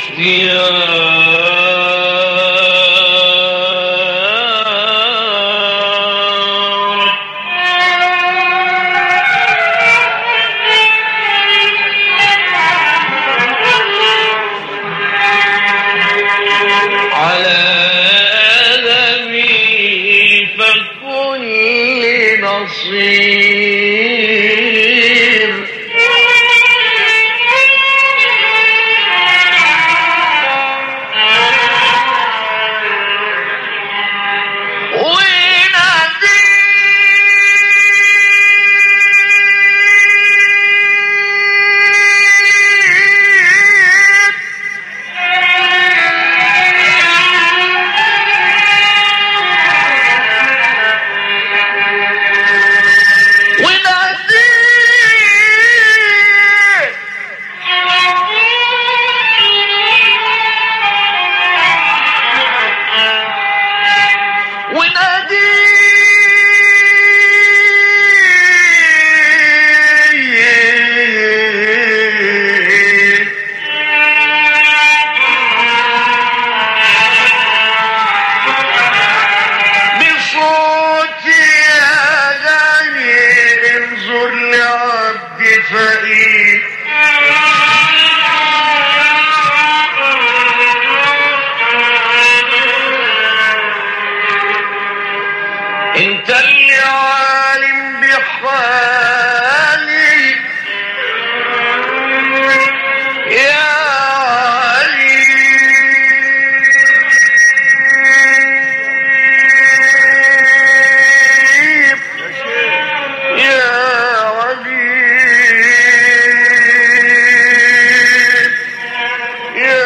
اشتياق على ذنبي فكل نصير وناديت وناديت وناديت بصوتي أغاني انظر لعبد فقير انت اللي عالم بحالي يا عليم يا عليم يا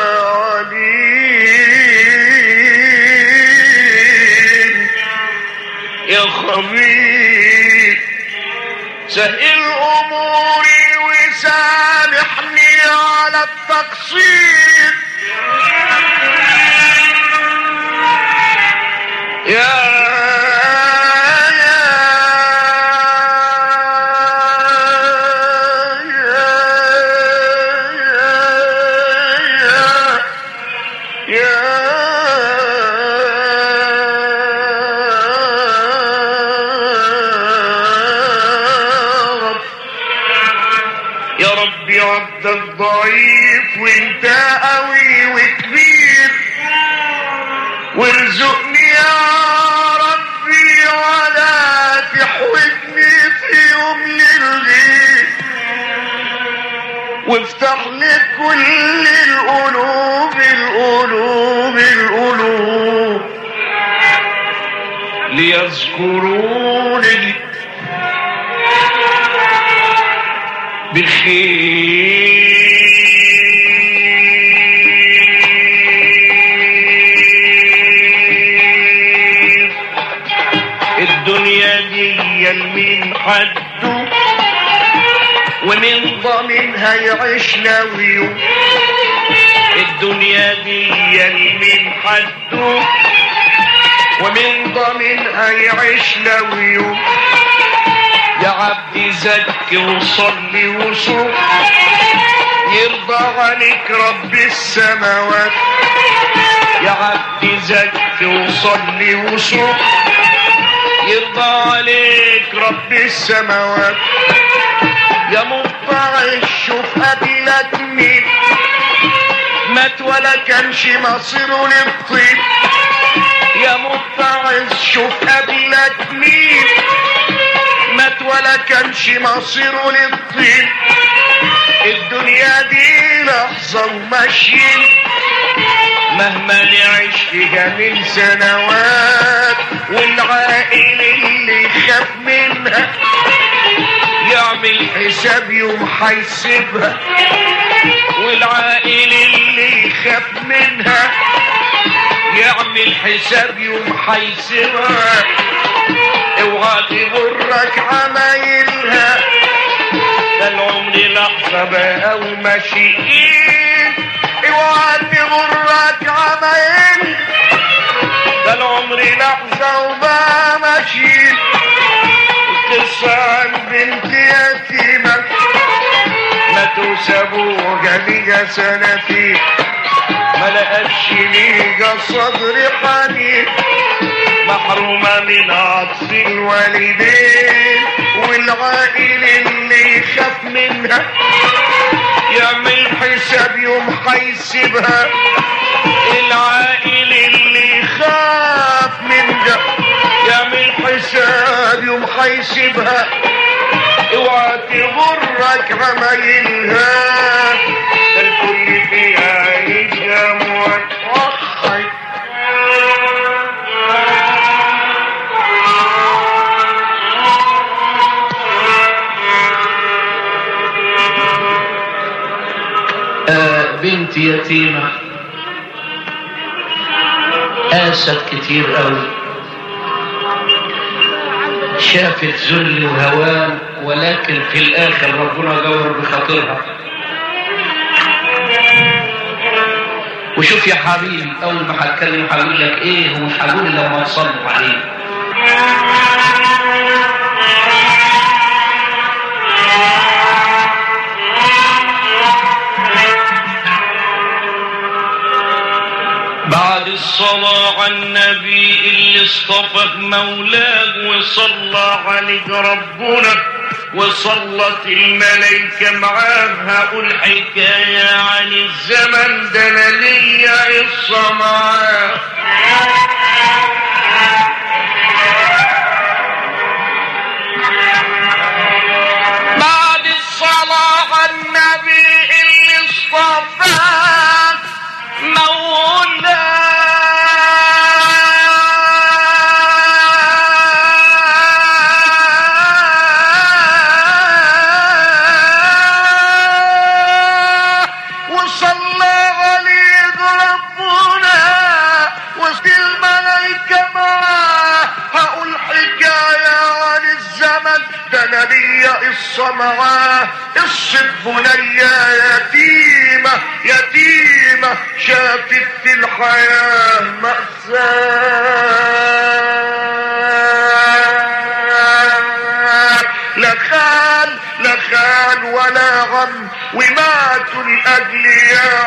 عليم يا خبير سهل اموري وسامحني على التقصير يا يا ربي عبدك ضعيف وانت قوي وكبير وارزقني يا ربي ولا تحوجني في يوم للغيب وافتح لي كل القلوب القلوب القلوب ليذكروني بخير الدنيا دي من حده ومن ضمنها يعيش لو يوم الدنيا دي من حده ومن ضمنها يعيش لو يوم يا عبدي زكي وصلي وصوم يرضى عليك رب السماوات يا عبدي زكي وصلي وصوم يرضى عليك رب السماوات يا مطلع شوف قبلك مين مات ولا كانش مصيره للطيب يا مطلع شوف قبلك مين مات ولا كانش مصيره للطين الدنيا دي لحظة وماشيين مهما نعيش فيها من سنوات والعائل اللي خاف منها يعمل حساب يوم هيسيبها والعائل اللي خاف منها يعمل حساب يوم هيسيبها اوعى تغرك عمايلها ده العمر لحظة بقى وماشيين اوعى تغرك عمايلها ده العمر لحظة وبقى ماشيين قصة عن بنت يتيمة مات وسابوها ليا سنتين ما لقتش ليا صدر حنين محرومة من عطف الوالدين والعائل اللي يخاف منها يعمل حساب يوم حيسيبها العائل اللي يخاف منها يعمل حساب يوم حيسيبها اوعى تغرك عمايلها ده الكل فيها يجرى وتوحد آه بنت يتيمة قاست كتير قوي شافت ذل وهوان ولكن في الاخر ربنا جور بخاطرها وشوف يا حبيبي اول ما هتكلم هقول لك ايه ومش هقول إلا لما تصلوا عليه بعد الصلاة على النبي اللي اصطفى مولاك وصلى عليك ربنا وصلت الملائكة معاه هقول حكاية عن الزمن ده انا ليا قصة معاه بعد الصلاة على النبي اللي اصطفاك مولاك وصلى عليك ربنا وسط الملائكة معاه هقول حكاية عن الزمن ده انا ليا قصة معاه قصة بنية يتيمة يتيمة شافت في الحياة مأساة لا خال لا خال ولا غم وماتوا لأجل يا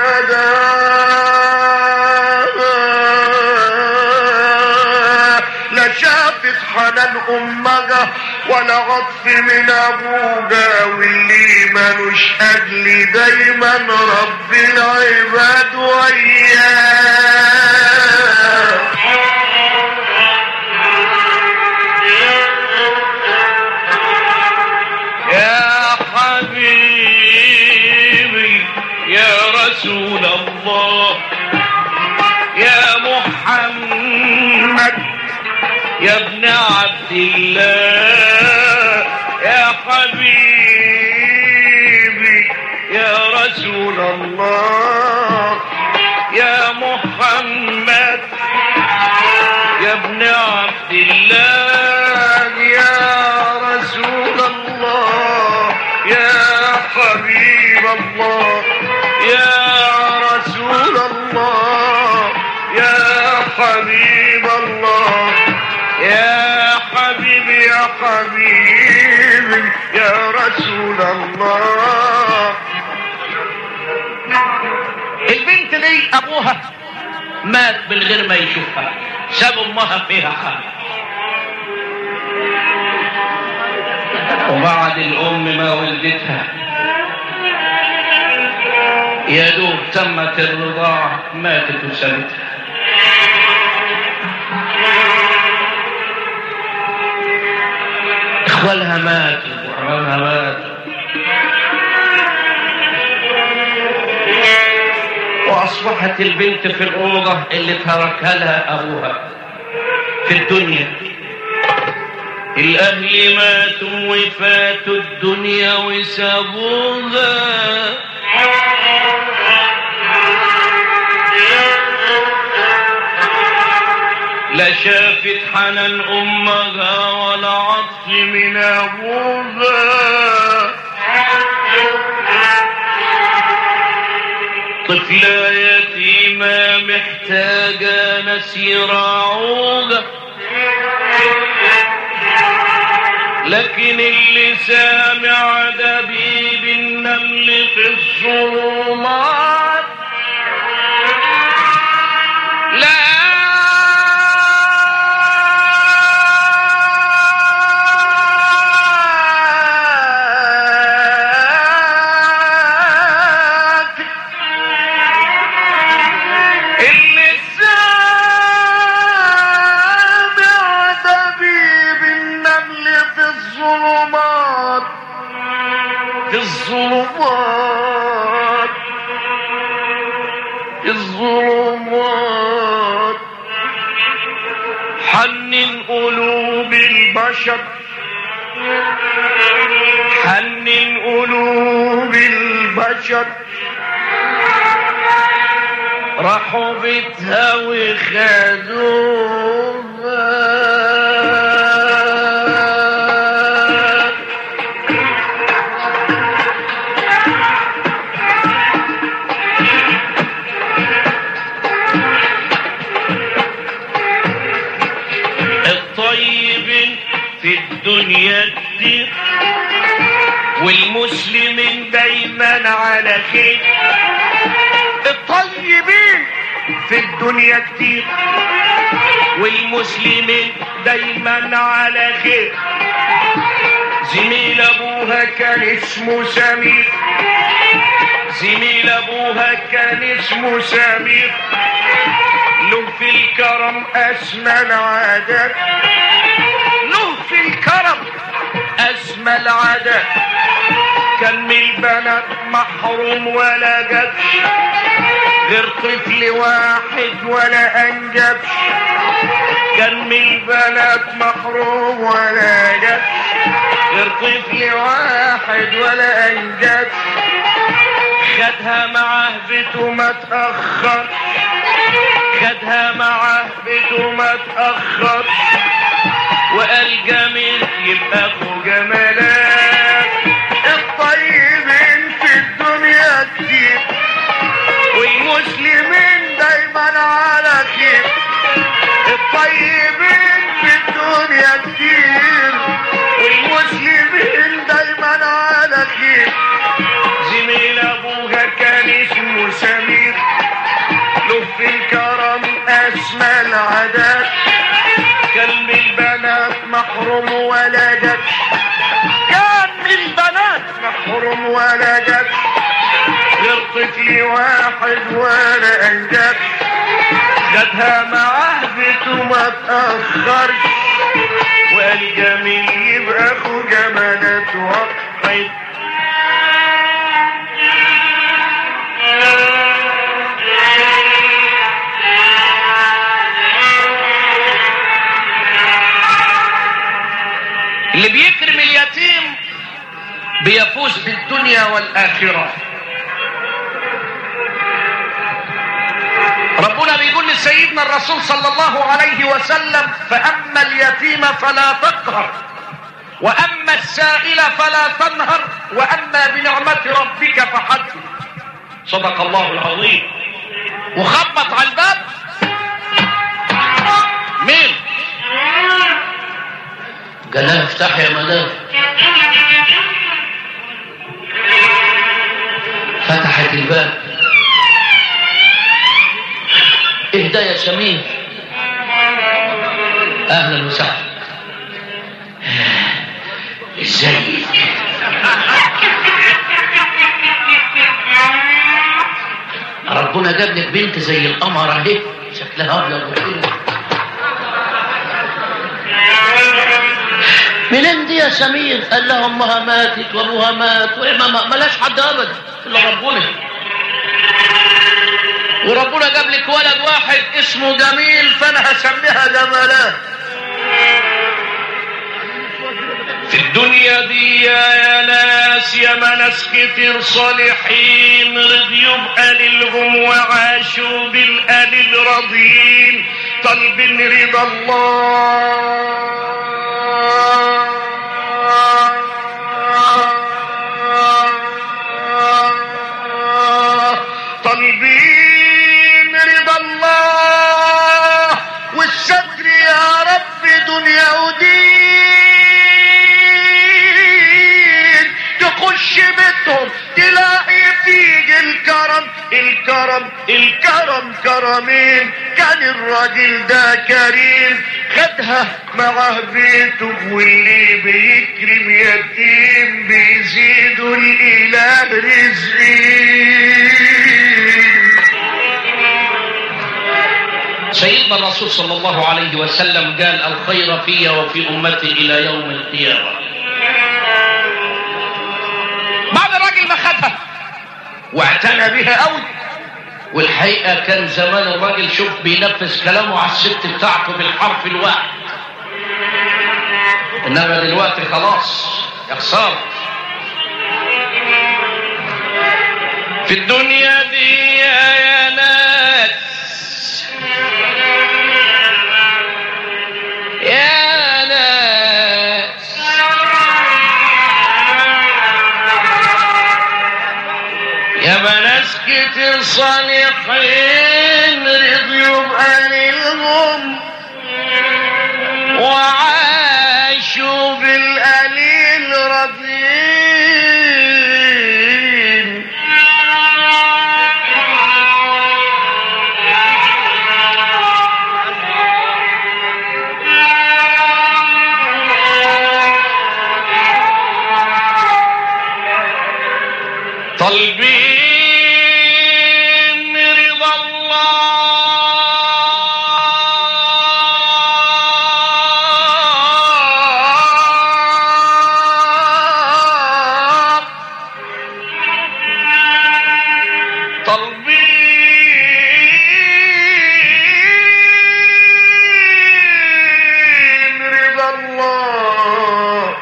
ولدا لا شافت حنان امها ولا عطف من ابوها واللي ملوش اجل دايما رب العباد وياه يا حبيبي يا رسول الله يا محمد يا ابن عبد الله يا حبيبي يا رسول الله يا محمد يا ابن عبد الله يا رسول الله يا حبيب الله يا رسول الله يا حبيب الله يا حبيبي يا حبيبي يا رسول الله البنت دي ابوها مات من غير ما يشوفها ساب امها فيها حال وبعد الام ما ولدتها يا دوب تمت الرضاعة ماتت وسابتها اخوالها ماتوا وعمامها ماتوا واصبحت البنت في الاوضه اللي تركها لها ابوها في الدنيا الاهل ماتوا وفاتوا الدنيا وسابوها لا شافت حنان امها ولا عطف من ابوها طفلة يتيمة محتاجة ناس يراعوها لكن اللي سامع دبيب النوى النمل في الظلمات لا اللي سامع دبيب النمل في الظلمات في الظلمات في الظلمات حنن قلوب البشر حنن قلوب البشر راحوا بيتها وخدوها الطيبين في الدنيا كتير والمسلمين دايما على خير الطيبين في الدنيا كتير والمسلمين دايما على خير زميل ابوها كان اسمه سمير زميل ابوها كان اسمه سمير له في الكرم اسمى العادات له في الكرم اسمى العادات كان من البنات محروم ولا جدش غير طفل واحد ولا انجبش كان من البنات محروم ولا جدش غير طفل واحد ولا انجبش خدها معاه بيته ما تأخر خدها معاه بيته ما تأخر وقال جميل يبقى اخو جمالات الطيبين في الدنيا كتير والمسلمين دايما على خير الطيبين في الدنيا كتير والمسلمين دايما على خير زميل ابوها كان اسمه سمير له في الكرم اسمى العادات كان من البنات محروم ولا جد كان من البنات محروم ولا جد غير طفل واحد ولا انجب خدها معاه بيته ما تأخرش وقال جميل يبقى اخو جمالات وقعد اللي بيكرم اليتيم بيفوز بالدنيا والآخرة ربنا بيقول لسيدنا الرسول صلى الله عليه وسلم فأما اليتيم فلا تقهر وأما السائل فلا تنهر وأما بنعمة ربك فحدث صدق الله العظيم وخبط على الباب مين قال لها افتح يا مدام فتحت الباب اهدى يا سمير اهلا وسهلا ازيك ربنا جاب لك بنت زي القمر اهي شكلها ابيض وحلو منين دي يا سمير قال لها امها ماتت وابوها مات وما ملاش حد ابدا الا ربنا وربنا جاب لك ولد واحد اسمه جميل فانا هسميها جمالات في الدنيا دي يا ناس يا ناس كتير صالحين رضيوا بقليل وعاشوا بالقليل راضيين طالبين رضا الله طالبين رضا الله والستر يا رب دنيا ودين تخش بيتهم تلاقي كرم الكرم كرمين كان الراجل ده كريم خدها معاه بيته واللي بيكرم يتيم بيزيدوا الاله رزقين سيدنا الرسول صلى الله عليه وسلم قال الخير في وفي أمتي إلى يوم القيامة بعد الراجل ما خدها واعتنى بها قوي والحقيقة كان زمان الراجل شوف بينفذ كلامه على الست بتاعته بالحرف الواحد إنما دلوقتي خلاص يا خسارة في الدنيا دي يا ناس يا ناس يا بناس كتير صالحين رضيوا بقليلهم وعاشوا بالقليل راضيين طالبين رضا الله طالبين رضا الله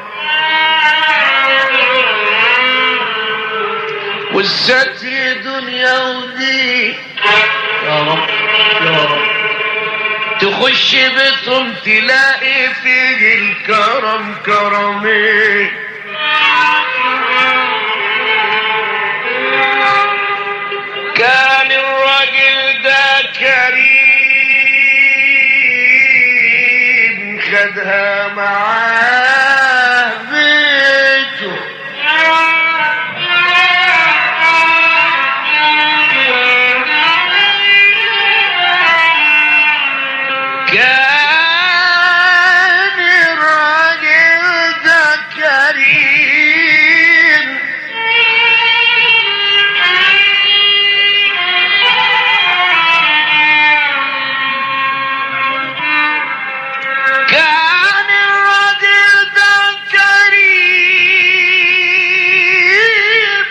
والستر دنيا ودين يا رب يا رب تخش بيتهم تلاقي فيه الكرم كرمين كان الراجل ده كريم خدها معاه بيته كان الراجل ده كريم كان الراجل ده كريم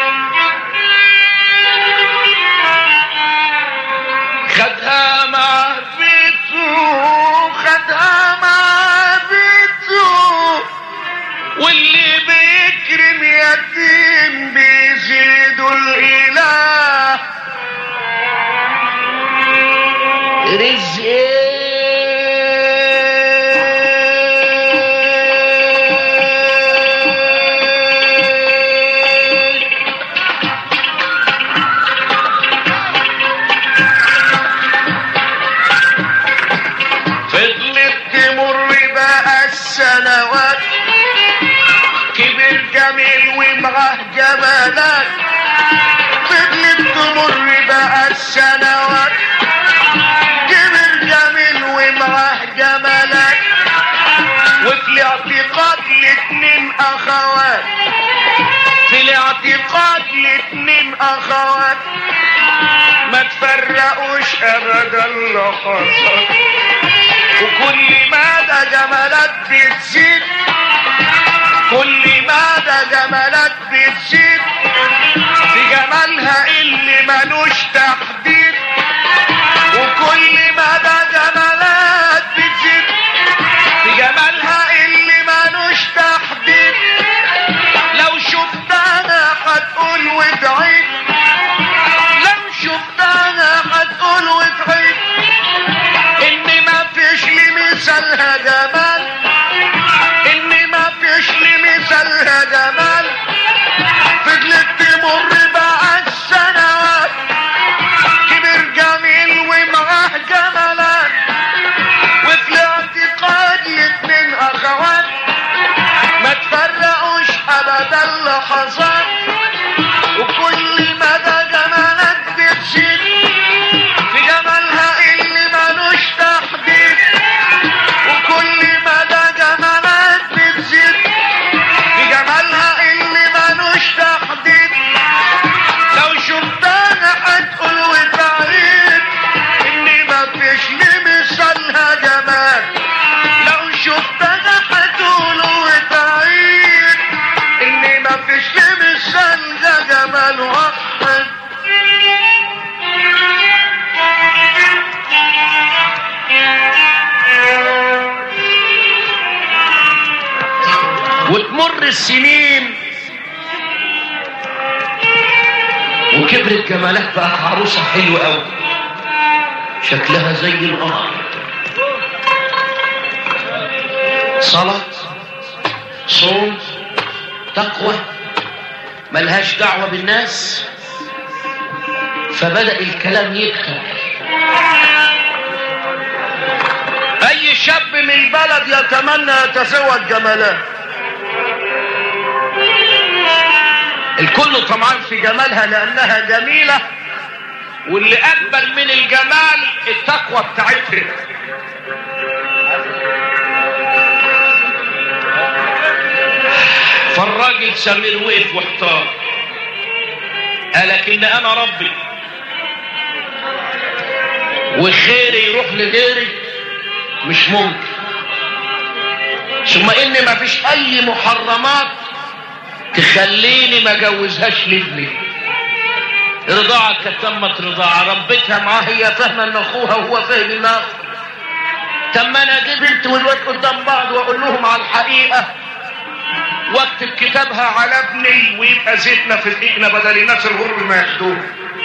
خدها مع بيته خدها مع بيته واللي بيكرم يتيم بيزيدوا الاله رزق فضلت تمر بقى السنوات كبر جميل ومعاه جمالات فضلت تمر بقى السنوات كبر جميل ومعاه جمالات وفي الاعتقاد الاتنين اخوات في الاعتقاد الاتنين اخوات ما تفرقوش ابدا لحظات وكل ما ده جمالات بتزيد كل ما ده جمالات بتزيد في جمالها اللي ملوش تحديد وكل ما ده جمالات بتزيد في جمالها اللي ملوش تحديد لو شفتها هتقول وتعيد لو شفتها هتقول وتعيد ان ما فيش لي مثالها جمال ان ما فيش لي مثالها جمال فضلت تمر بقى السنوات كبر جميل ومعاه جمالات وفي الاعتقاد الاتنين اخوات ما تفرقوش ابدا لحظات وكل مدى جمالات بتزيد بتمر السنين وكبرت جمالها بقت عروسة حلوة قوي شكلها زي القمر صلاة صوم تقوى ملهاش دعوة بالناس فبدأ الكلام يكتر اي شاب من البلد يتمنى يتزوج جمالات الكل طمعان في جمالها لانها جميلة واللي اجمل من الجمال التقوى بتاعتها فالراجل سمير وقف واحتار لكن انا ربي وخيري يروح لغيري مش ممكن ثم ان مفيش اي محرمات تخليني ما جوزهاش لابني رضاعة كانت تمت رضاعة ربيتها معاه هي فاهمة ان اخوها وهو فاهم ان أخوه. طب ما انا اجيب انت والواد قدام بعض واقول لهم على الحقيقة واكتب كتابها على ابني ويبقى زيتنا في دقيقنا بدل الناس الغرب ما ياخدوه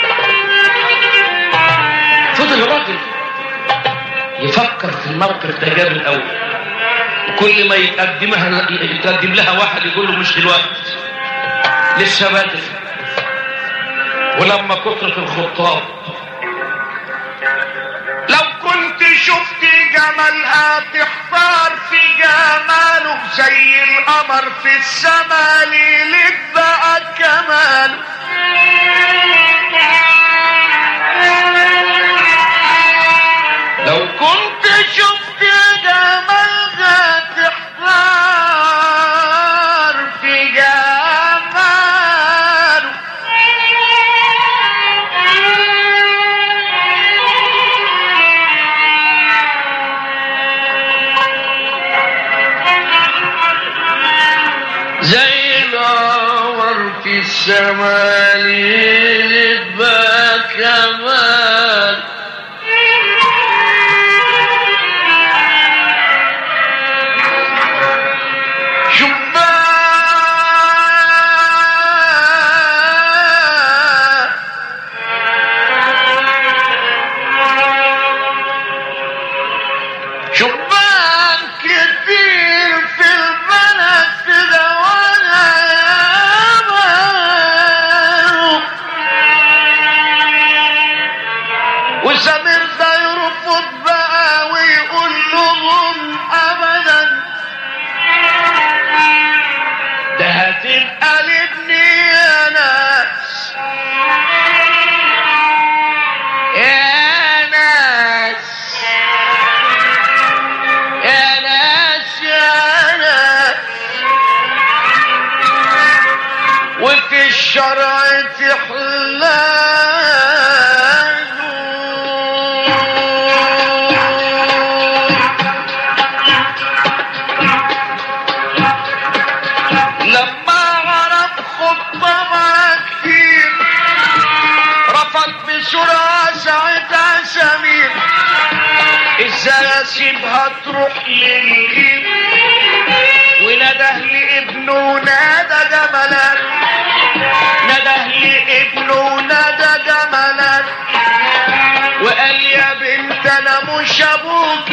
فضل الراجل يفكر في الموقف ده جاب الاول وكل ما يتقدمها يتقدم لها واحد يقول له مش دلوقتي لسه بدري ولما كترت الخطاب لو كنت شفت جمالها تحتار في جماله زي القمر في السما ليلك بقى كماله لو كنت شفت جمالها تحتار في جماله زي القمر في السماء ليلة بقى كمال شباك شبان كتير في البلد تدورها يا مالو وسمير ده يرفض بقى ويقول لهم ابدا ده هتبقى لابني يا ناس يا ناس يا ناس يا ناس وفي الشرع تحلال لما عرف خطبها كتير رفض بسرعة ساعتها سمير ازاي اسيبها تروح للغيب ونده لابنه نادى جمالات نده لابنه نادى جمالات وقال يا بنت انا مش ابوك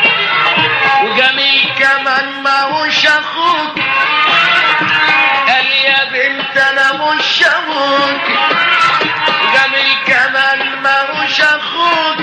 وجميل كمان ما هوش اخوك قال يا بنت انا مش ابوك جميل كمان ما هوش اخوك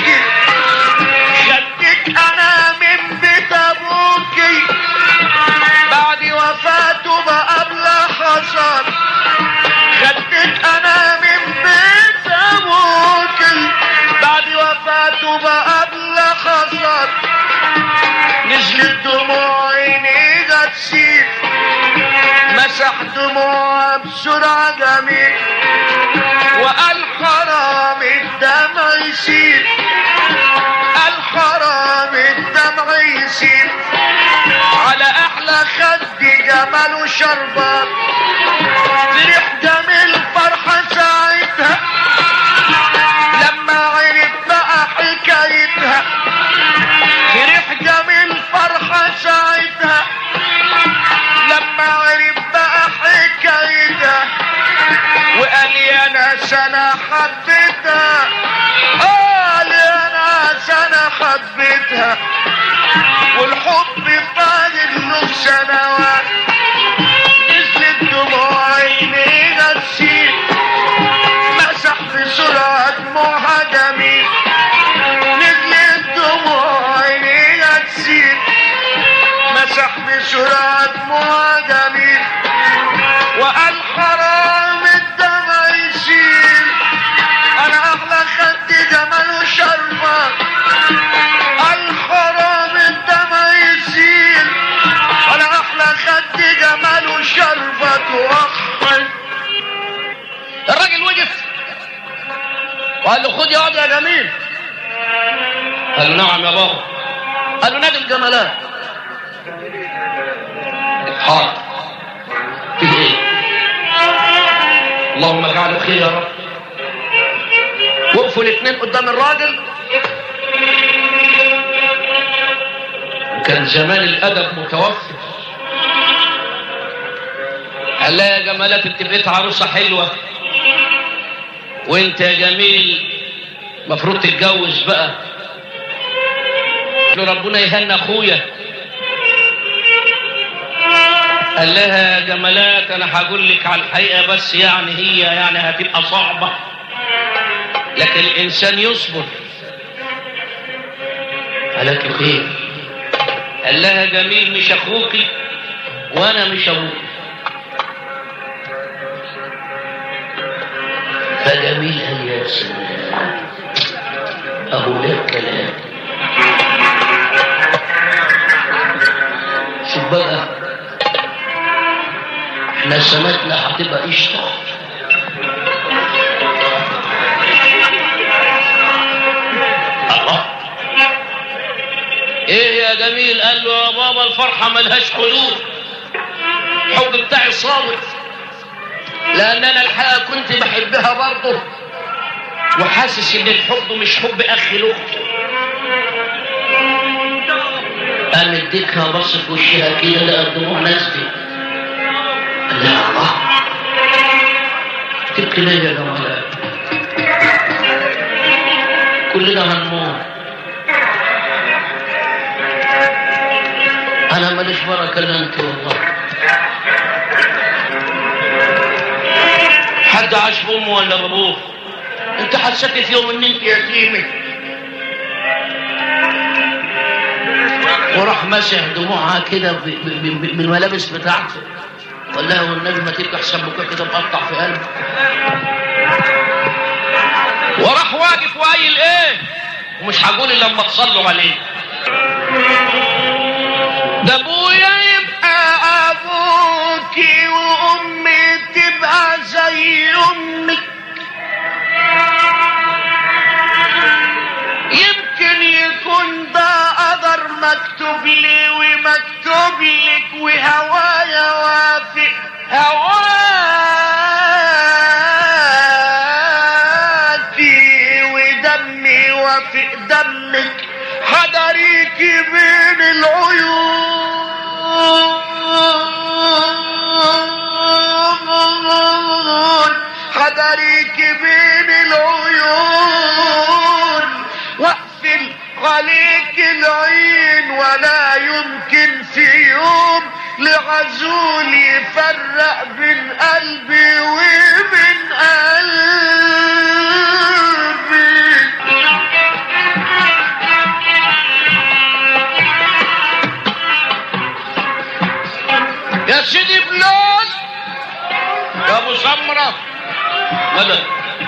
خدتك انا من بيت ابوك بعد وفاته بقى بلا حصل خدتك انا من بيت ابوك بعد وفاته بقى بلا حصل نزلت دموع عيني غتسيل مسح دموعها بسرعة جميل وقال حرام الدمع يسيل قال حرام الدمع يسيل على احلى خد جمال شربات فرح جميل فرحة ساعتها لما عرف بقى حكايتها فرح جميل فرحة ساعتها لما عرف حبيتها قال يا ناس انا حبيتها والحب فاضل له سنوات نزلت دموع عينينا تسيل مسح بسرعة دموعها جميل نزلت دموع عينينا تسيل مسح بسرعة دموعها جميل وقال حرام الدمع يسيل انا احلى خد جمال وشرفة قال حرام الدمع يسيل انا احلى خد جمال وشرفة واخر الراجل وقف وقال له خد يا واد يا جميل قال له نعم يا بابا قال له نادي الجمالات حاضر في ايه اللهم اجعله خير يا رب وقفوا الاثنين قدام الراجل كان زمان الادب متوفر قال لها يا جمالات انت بقيت عروسه حلوه وانت يا جميل مفروض تتجوز بقى قال له ربنا يهنى اخويا قال لها يا جمالات انا هقول لك على الحقيقه بس يعني هي يعني هتبقى صعبه لكن الانسان يصبر قالت له خير قال لها جميل مش اخوكي وانا مش ابوكي فجميل قال يا سلام اهو ده الكلام شوف بقى احنا سماتنا هتبقى قشطه الله ايه يا جميل قال له يا بابا الفرحه ملهاش حدود الحب بتاعي صامت لان انا الحقيقه كنت بحبها برضه وحاسس ان الحب مش حب اخي لاختي قام اديتها بص في وشها كده لقى الدموع نازله قال لها الله تبكي ليه يا جماعه كلنا هنموت انا ماليش بركه الا انت والله حد عاش بامه ولا بابوه انت حسيت في يوم ان انت يتيمه وراح مسح دموعها كده ب- ب- ب- بالملابس بتاعته قال لها والنبي ما تبقى احسن بكره كده مقطع في قلبك وراح واقف وقايل ايه ومش هقول الا لما تصلوا عليه ده ابويا يبقى ابوكي وامي تبقى زي امك يمكن يكون ده قدر مكتوب لي ومكتوب لك وهوايا وافق هواكي ودمي وافق دمك حضريكي بين العيون حضريكي بين العيون واقفل عليك العين ولا يمكن في يوم لغزول يفرق بين قلبي وبين قلبي يا سيدي بلال يا ابو سمره مدد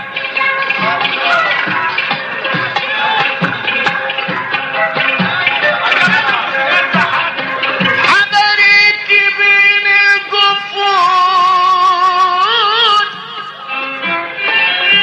حضرت بين الجفون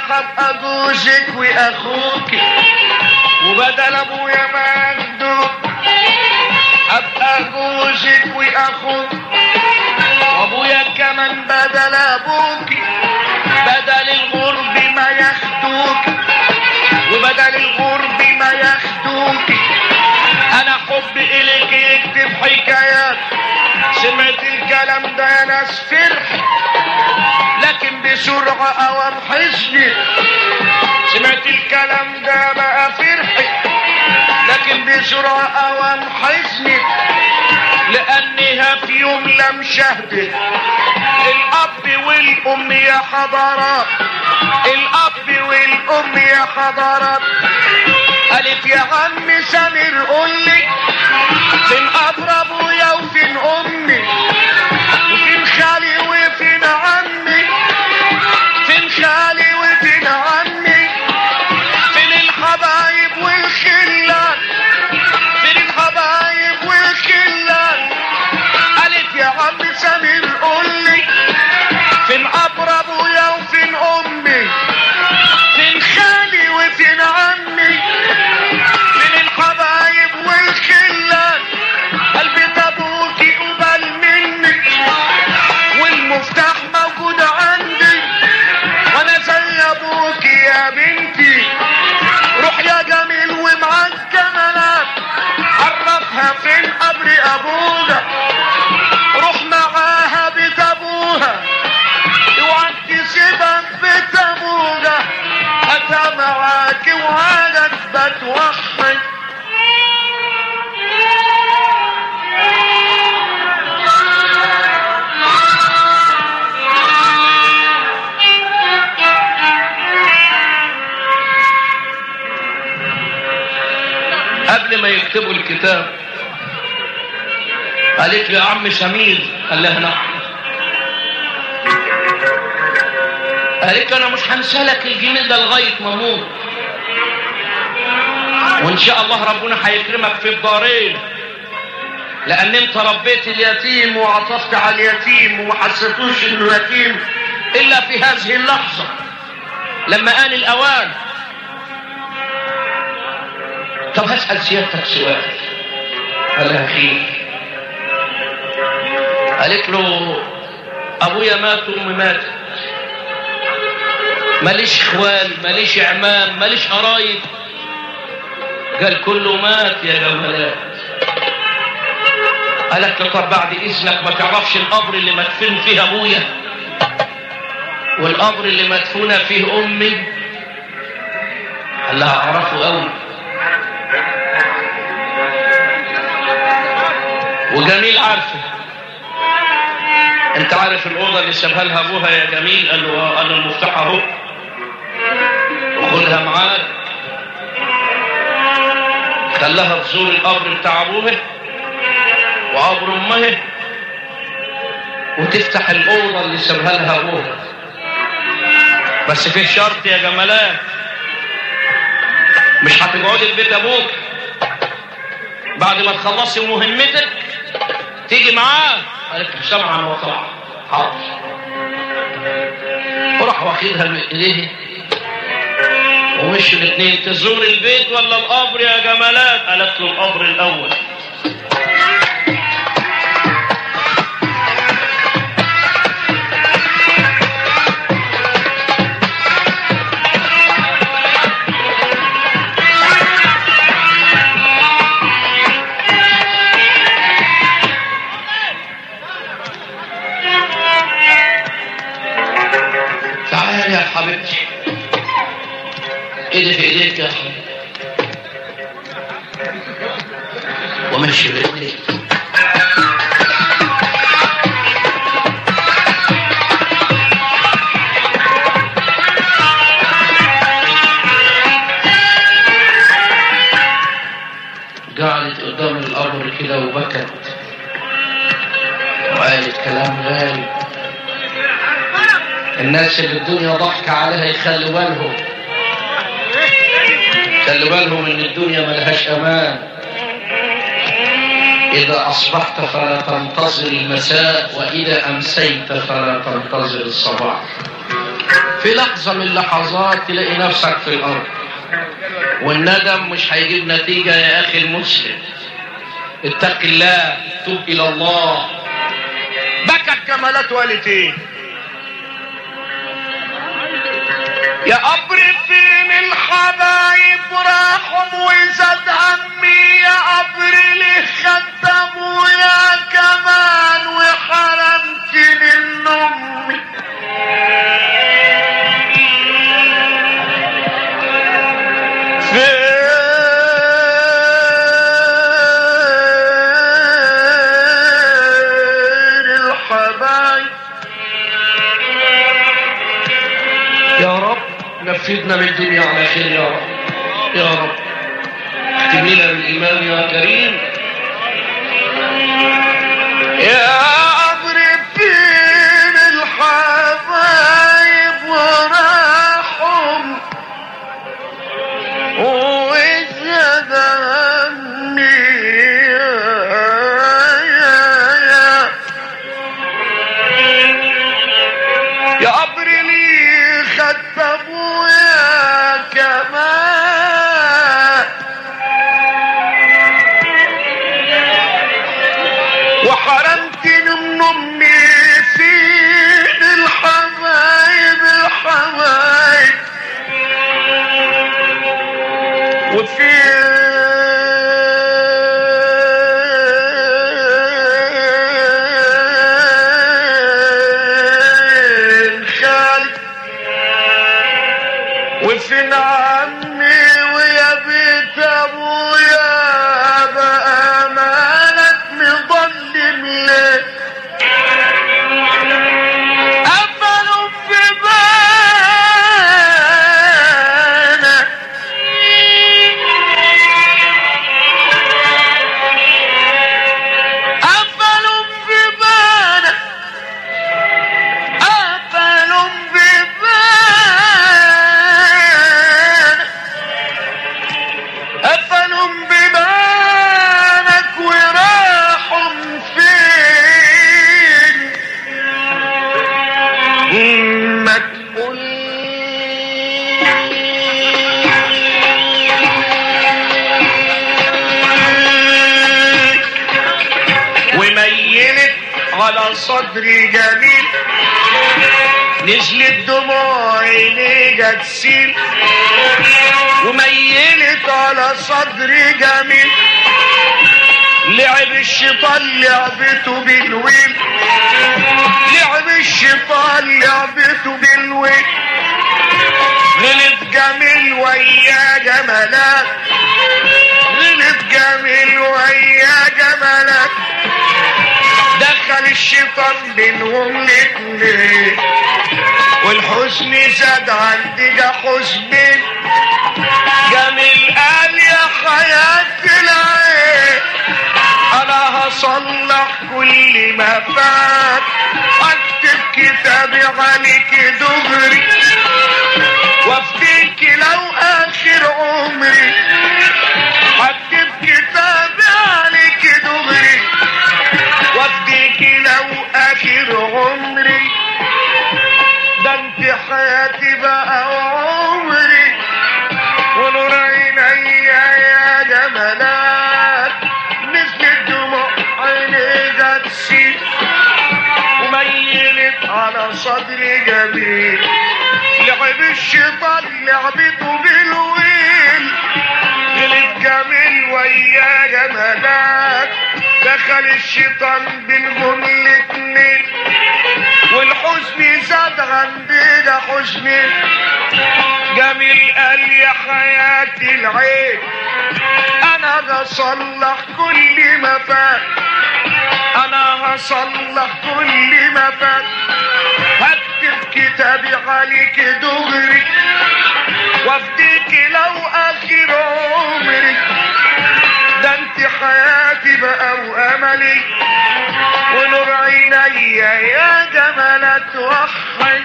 هبقى جوزك واخوك وبدل ابويا مجدود ابقى جوزك واخوك وابويا كمان بدل ابوك بدل الغرب ما ياخدوك وبدل الغرب ما ياخدوك انا حبي اليك يكتب حكايات سمعت الكلام ده يا ناس فرح لكن بسرعة اوام حزني سمعت الكلام ده بقى فرحي لكن بسرعة اوام حزني لانها في يوم لم شهدت الاب والام يا حضارات الاب والام يا حضارات قالت يا عم سمير قول لي فين ابر ابويا وفين امي وفين خالي وفين عمي فين خالي وفين عمي فين الحبايب والخلان فين الحبايب والخلان قالت يا عم سمير قول لي فين ابر ابويا وفين امي فين خالي وفين عمي فين الحبايب والخلان قلبي ابوكي قبل مني والمفتاح موجود عندي وانا زي ابوكي يا بنتي روح يا جميل ومعاك جمالات عرفها فين قبر ابوها روح معاها بيت ابوها اوعى تسيبك بيت ابوها اتى معاك وعادك بتوحد قبل ما يكتبوا الكتاب قالت له يا عم سمير قال لها نعم قالت له انا مش هنسى لك الجميل ده لغايه ما اموت وان شاء الله ربنا هيكرمك في الدارين لان انت ربيت اليتيم وعطفت على اليتيم وما حسيتوش انه يتيم الا في هذه اللحظه لما آن الاوان طب هسأل سيادتك سؤال قال لها خير قالت له ابويا مات وامي ماتت ماليش اخوال ماليش اعمام ماليش قرايب قال كله مات يا جمالات قالت له طب بعد اذنك ما تعرفش القبر اللي مدفون فيه ابويا والقبر اللي مدفونه فيه امي قال لها اعرفه قوي وجميل عارفه انت عارف الاوضه اللي سابها لها ابوها يا جميل قال له آه. قال له المفتاح اهو وخدها معاك خلاها تزور القبر بتاع ابوها وقبر امها وتفتح الاوضه اللي سابها لها ابوها بس في شرط يا جمالات مش هتقعدي في بيت ابوك بعد ما تخلصي مهمتك تيجي معاه قالت له سمعا وطاعة حاضر وراح واخدها من ايديه ومشوا الاثنين تزور البيت ولا القبر يا جمالات قالت له القبر الاول تعالي يا حبيبتي ايدي في ايديك يا حبيبتي ومشي بايديك قعدت قدام القبر كده وبكت وقالت كلام غالي الناس اللي الدنيا ضحك عليها يخلوا بالهم خلوا بالهم ان الدنيا ملهاش امان اذا اصبحت فلا تنتظر المساء واذا امسيت فلا تنتظر الصباح في لحظة من اللحظات تلاقي نفسك في الأرض والندم مش هيجيب نتيجة يا أخي المسلم اتق الله توب إلى الله بكت كمالات والديه يا قبر فين الحبايب راحوا وزاد همي يا قبر ليه خدموا يا كمان وحرمتني من امي فين الحبايب يا رب نفذنا من الدنيا على خير يا رب يا رب اختم لنا بالإيمان يا كريم يا قبر فين الحبايب وراحهم وزاد همي يا يا يا يا قبر لي خدت ابويا كمان وحرمتني من امي فين الحبايب الحبايب وفين خالي وفين عمي ويا بيت ابويا بقى مالك مظلم ليه قفلوا في بالك قفلوا في بالك قفلوا في بالك قفلوا ببانك وراحوا فين ما تقول وميلت على صدري جميل نزلت دموع عينيها تسيل وميلت على صدري جميل لعب الشيطان لعبته بالويل لعب الشيطان لعبته بالويل غلط جميل ويا جمالات غلط جميل ويا جمالات دخل الشيطان بينهم الاتنين والحزن زاد عندي جا حزنين جميل قال يا حياة العين انا هصلح كل ما فات اكتب كتابي عليك دغري وافتيك لو اخر عمري اكتب كتابي عليك دغري وافديك لو اخر عمري ده انت حياتي بقى وعمري ونور عيني يا جمالات نزلت دموع عينيها تسيل وميلت على صدري جميل لعب الشيطان لعبته بالويل غلط جميل ويا جمالات دخل الشيطان بينهم الاتنين والحزن زاد عندي ده حزني جميل قال يا حياتي العين انا بصلح كل ما فات انا هصلح كل ما فات هكتب كتابي عليك دغري وافديك لو اخر عمري ده انت حياتي بقى واملي ونور عيني يا جمالة وحي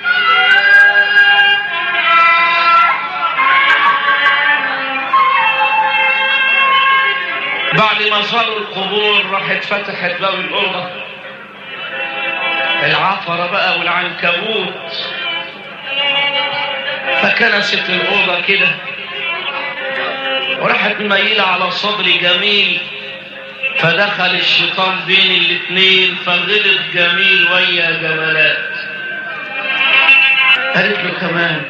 بعد ما صاروا القبور راحت فتحت باب الأوضة العفرة بقى والعنكبوت فكنست الأوضة كده وراحت مميلة على صدري جميل فدخل الشيطان بين الاتنين فغلط جميل ويا جمالات قالت له كمان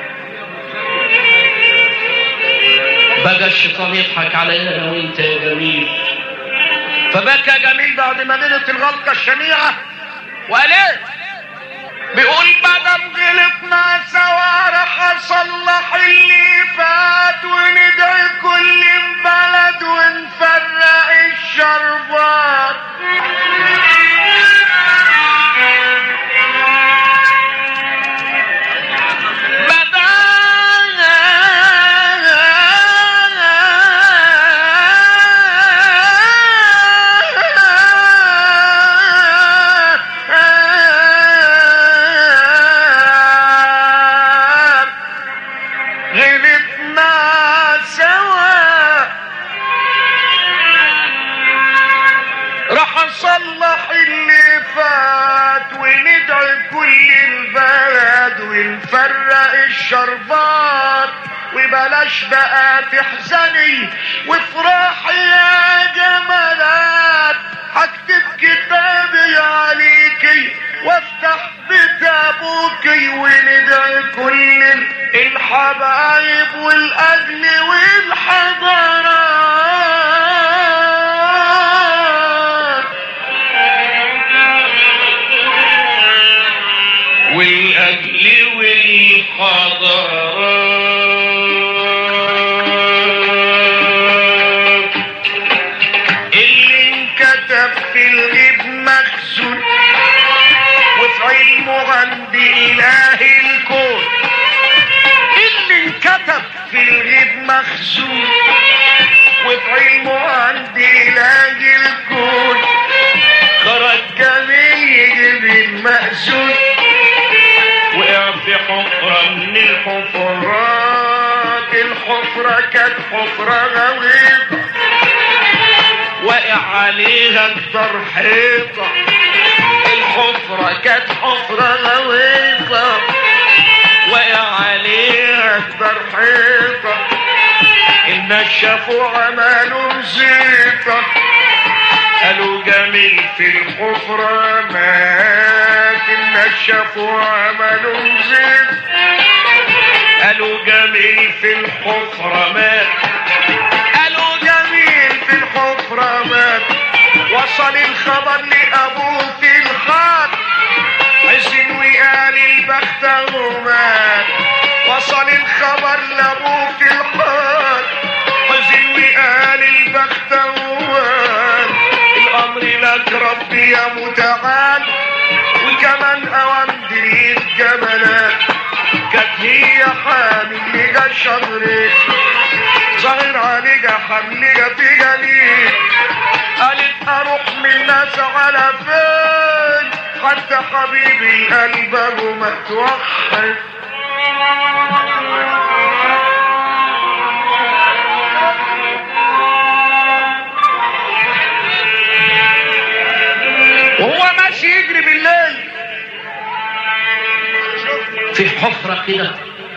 بقى الشيطان يضحك علينا انا وانت يا جميل فبكى جميل بعد ما غلط الغلطة الشنيعة وقال ايه بيقول مادام غلطنا سوا راح اصلح اللي فات وندعي كل بلد ونفرق الشربات غلطنا سوا راح اصلح اللي فات وندعي كل البلد ونفرق الشربات وبلاش بقى تحزني وافرحي يا جمالات هكتب كتابي عليكي وافتح بيت ابوكي وندعي كل الحبايب والاجل والحضارات والأجل والحضارات اللي انكتب في الغيب مخزون وفي علمه عند اله الكون اللي انكتب في الغيب مخزون وفي علمه عند اله الكون خرج جميل يجيب المأذون وقع في حفرة من الحفرات الحفرة كانت حفرة غويطة واقع عليها جدار حيطة الحفرة كانت حفرة غويطة واقع عليها جدار حيطة الناس شافوا عملوا زيطة قالوا جميل في الحفرة مات الناس شافوا عملوا زيطة قالوا جميل في الحفرة مات قالوا جميل في الحفرة مات وصل الخبر لأبوه في الخط حزن وقال البخت مات وصل الخبر لأبوه في الخط حزن وقال البخت مات الأمر لك ربي يا متعال وكمان أوامر الجبلات كانت هي حامل لقى الشجرة ظاهر عليك حملك في جميل قالت اروح من الناس على فين حتى حبيبي قلبه ما توحد وهو ماشي يجري بالليل في حفرة كده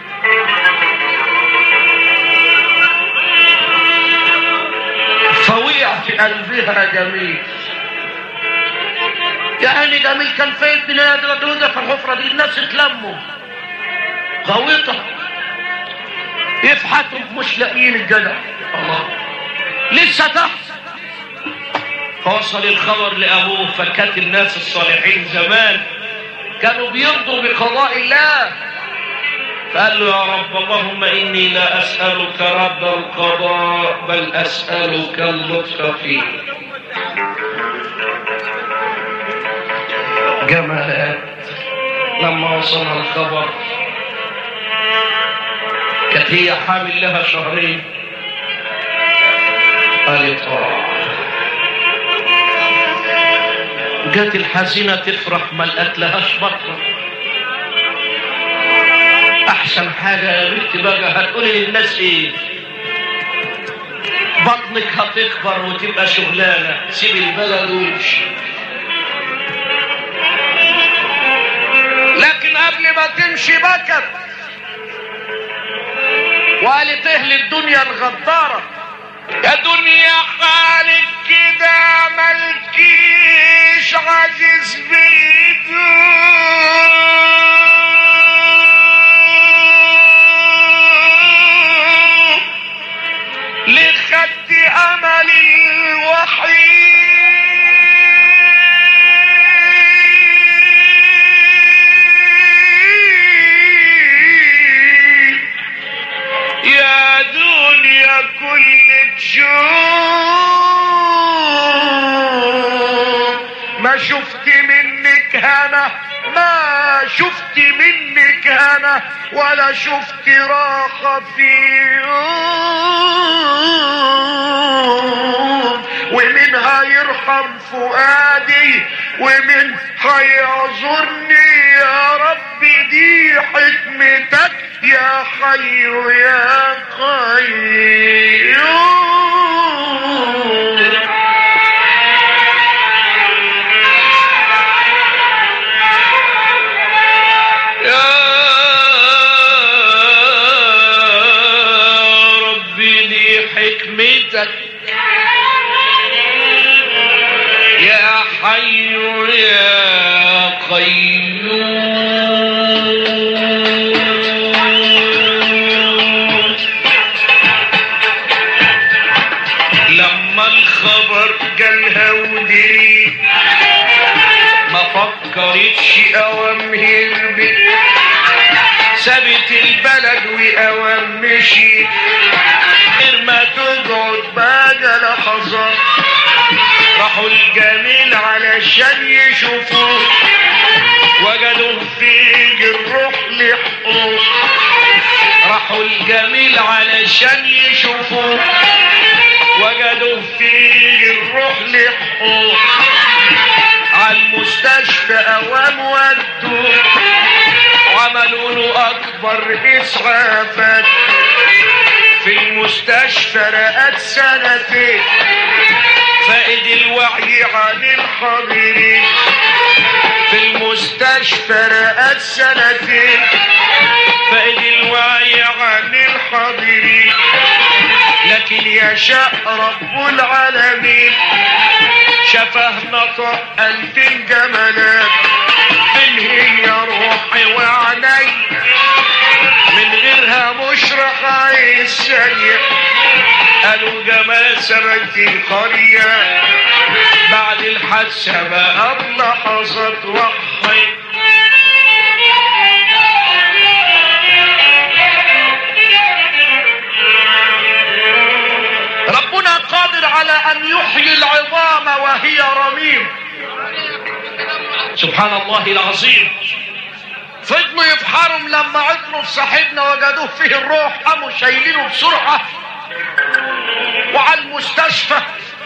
فوقع في قلبها جميل يعني جميل كان فين الدنيا دي في الحفرة دي الناس اتلموا غويطة يفحتوا مش لاقيين الجدع الله لسه تحت فوصل الخبر لأبوه فكانت الناس الصالحين زمان كانوا بيرضوا بقضاء الله فقال له يا رب اللهم إني لا أسألك رد القضاء بل أسألك اللطف فيه جمالات لما وصلها الخبر كانت هي حامل لها شهرين قالت آه جت الحزينة تفرح ما لقت لهاش بطنة أحسن حاجة يا بنتي بقى هتقولي للناس إيه بطنك هتكبر وتبقى شغلانة سيب البلد وامشي لكن قبل ما تمشي بكت وقالت اهل الدنيا الغدارة يا دنيا حالك كده ملكيش عاجز بيدوم لخدت امل الوحيد يا دنيا كل تشوف ما شفت منك هنا ما شفت منك هنا ولا شفت راحة في يوم ومنها يرحم فؤادي ومن هيعذرني يا رب دي حكمتك يا حي يا قيوم يا ربي دي حكمتك يا حي يا قيوم لما الخبر جالها ودري ما فكرتش اوام هربت سابت البلد واوام مشيت غير ما تقعد بقى لحظات راحوا الجميل علشان يشوفوه وجدوا فيك الروح لحقوق راحوا الجميل علشان يشوفوه وجدوا فيه الروح لحقوق على المستشفى اوام ودوه عملوا له اكبر اسعافات في المستشفى رقت سنتين فائد الوعي عن الحاضرين في المستشفى رقت سنتين فائد الوعي عن الحاضرين لكن يشاء رب العالمين شفه نطق ألف جمالات من هي روحي وعيني من غيرها مش راح اعيش ثانية قالوا جمال سبت القرية بعد الحادثة بقى لحظات وحي ربنا قادر على ان يحيي العظام وهي رميم سبحان الله العظيم فضلوا يبحروا لما عثروا في صاحبنا وجدوه فيه الروح قاموا شايلينه بسرعه وعلى المستشفى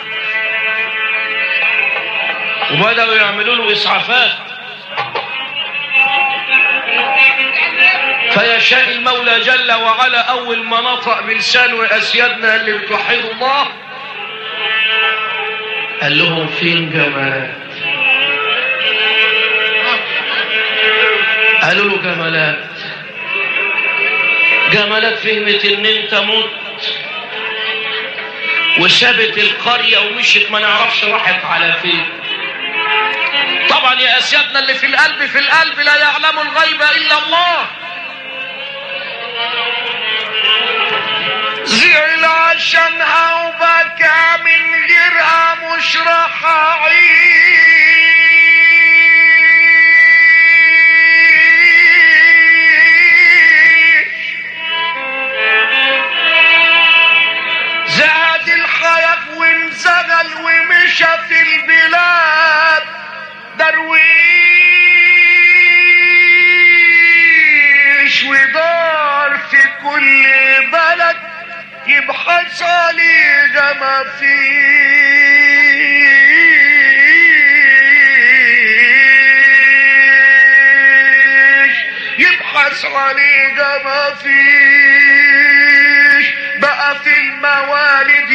وبدأوا يعملوا له إسعافات فيشاء المولى جل وعلا اول ما نطق بلسانه اسيادنا اللي بتوحدوا الله قال لهم فين جمالات قالوا له جمالات جمالات فهمت ان انت مت وسابت القرية ومشت ما نعرفش راحت على فين طبعا يا اسيادنا اللي في القلب في القلب لا يعلم الغيب الا الله زعل عشانها وبكى من غيرها مش راح اعيش زاد الخيف وانزغل ومشى في البلاد درويش ودار في كل بلد يبحث عليه ما فيش يبحث عليه ما فيش بقى في الموالد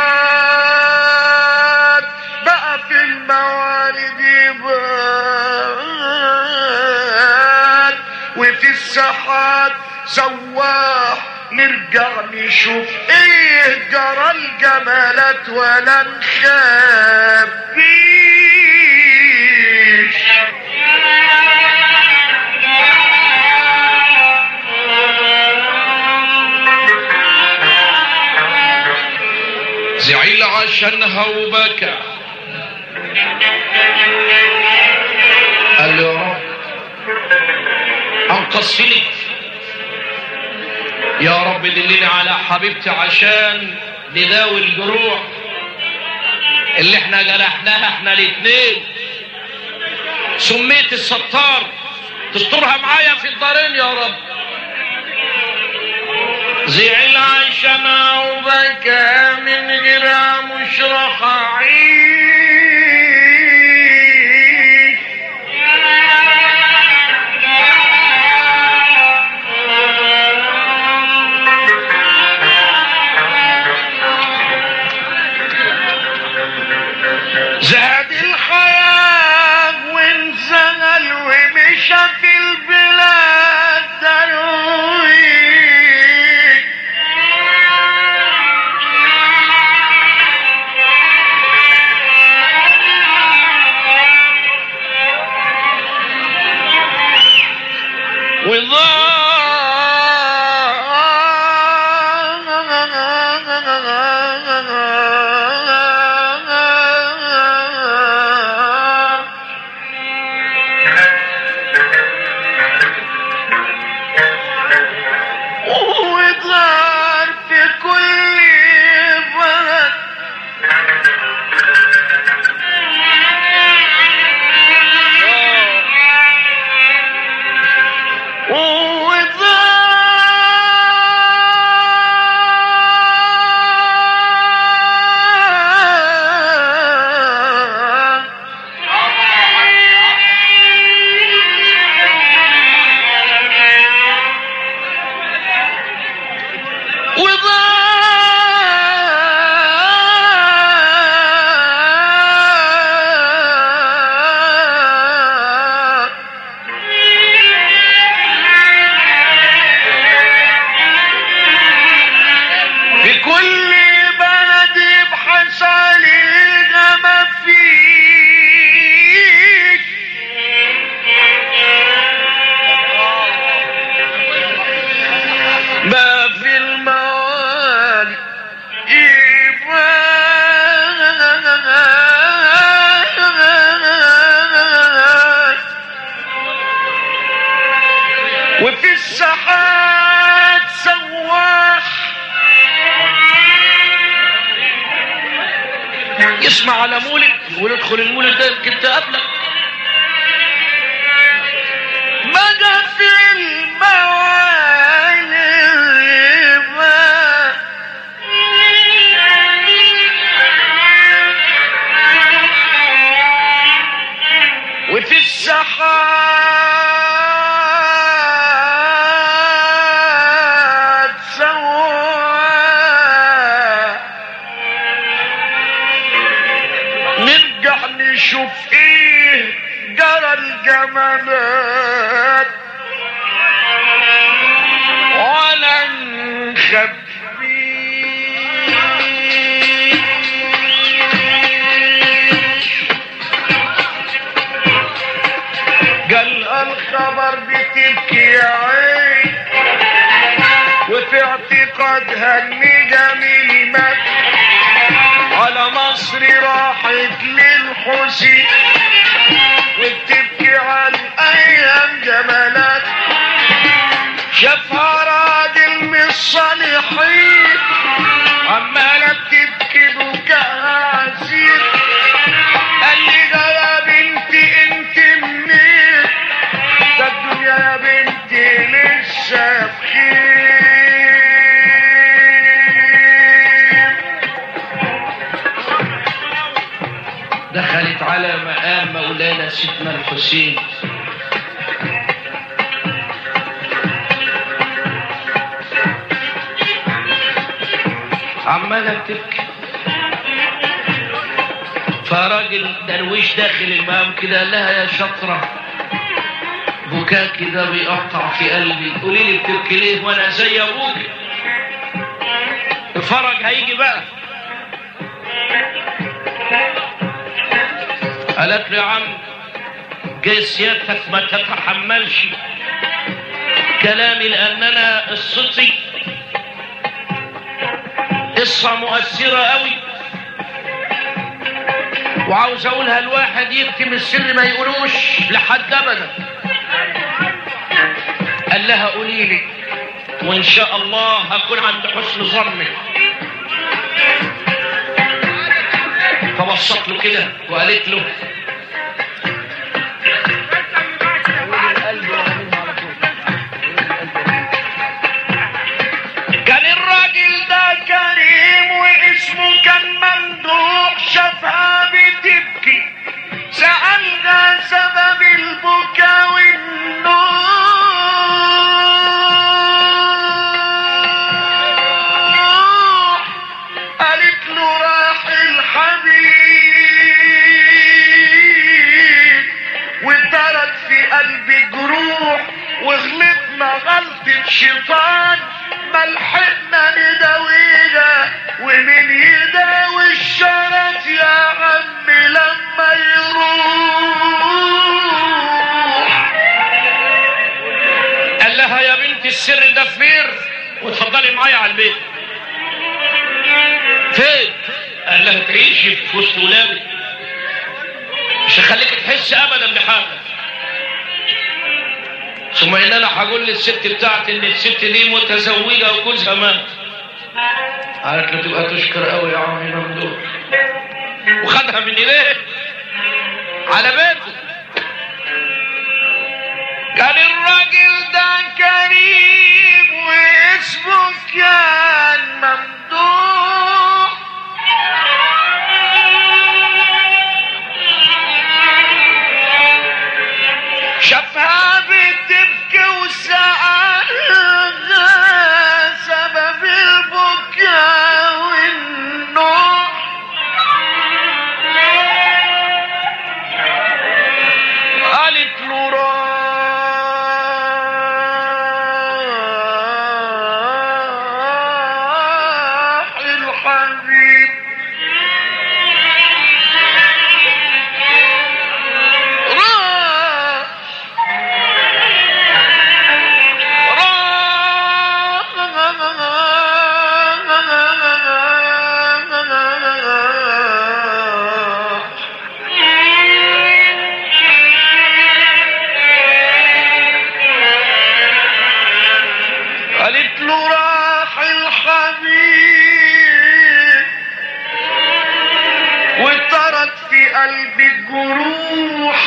يبات بقى في الموالد يبات وفي الساحات سواح نرجع نشوف ايه جرى الجمالات ولا نخبيش زعل عشانها وبكى قال له يا رب انقذتني يا رب دلني على حبيبتي عشان نداوي الجروح اللي احنا جرحناها احنا الاتنين سميت الستار تسترها معايا في الدارين يا رب زعل عشنا وبكى من غير مش راح اعيش زاد الحياة وانزل ومشى في البلاد دروي وضاع وظهر في كل بلد وظهر وضاع في كل بلد يبحث عليها ما فيش ما في الموالي إيمان وفي الساحات سواح يسمع على مولد يقول ادخل المولد ده يمكن تقابلك بقى في الموالي وفي السحاب سواء نرجع نشوف ايه جرى الجمالات ولا نخبيه قال الخبر بتبكي يا عين وفي اعتقادها ان جميل مات على مصر راحت للحسين وبتبكي عن ايام جمالات شافها راجل من الصالحين عمالة بتبكي بكاء عسير قال لي ده يا بنتي انت منين ده الدنيا يا بنتي لسه بخير دخلت على مقام مولانا سيدنا الحسين عمالة تبكي فراجل درويش داخل المقام كده قال لها يا شطرة بكاء كده بيقطع في قلبي قولي لي بتبكي ليه وانا زي ابوك الفرج هيجي بقى قالت له يا عم جاي سيادتك ما تتحملش كلامي لان انا قصتي قصة مؤثرة قوي وعاوز اقولها الواحد يكتم السر ما يقولوش لحد ابدا قال لها قولي لي وان شاء الله هكون عند حسن ظنك فبصت له كده وقالت له كان الراجل ده كريم واسمه كان ممدوح شافها بتبكي سألها سبب البكا والنوح قالت له راح الحبيب وترك في قلبي جروح وغلطنا غلطة شيطان ملحقنا نداويها ومن يداوي الشرف يا عم لما يروح قال لها يا بنت السر ده فير وتفضلي معايا على البيت فين قال لها تعيشي في وسط ولادك مش هخليك تحس ابدا بحاجه ثم ان انا هقول للست بتاعتي ان الست دي متزوجه وجوزها مات قالت له تبقى تشكر قوي يا عمي ممدوح وخدها من ايديه على بيته كان الراجل ده كريم واسمه كان ممدوح شافها بتبكي وسألها سبب البكاء والنوح قالت له راح الحبيب راح راح قالت له راح الحبيب وترك في قلبي الجروح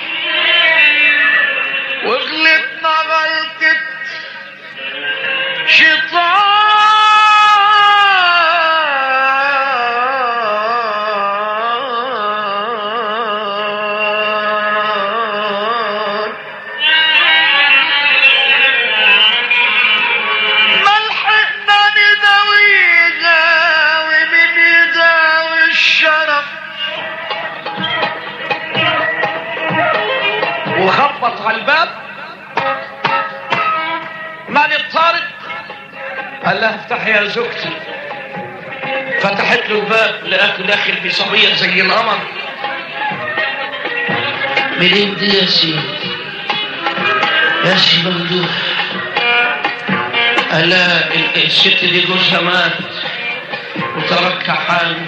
وغلطنا غلطة شيطان ملحقنا نداويها ومن يداوي الشرف وخبط على الباب من الطارق قال لها افتح يا زوجتي فتحت له الباب لقاته داخل بصبيه زي القمر منين دي يا سيدي يا سي ممدوح قال لها ال- الست دي جوزها مات وتركها حاله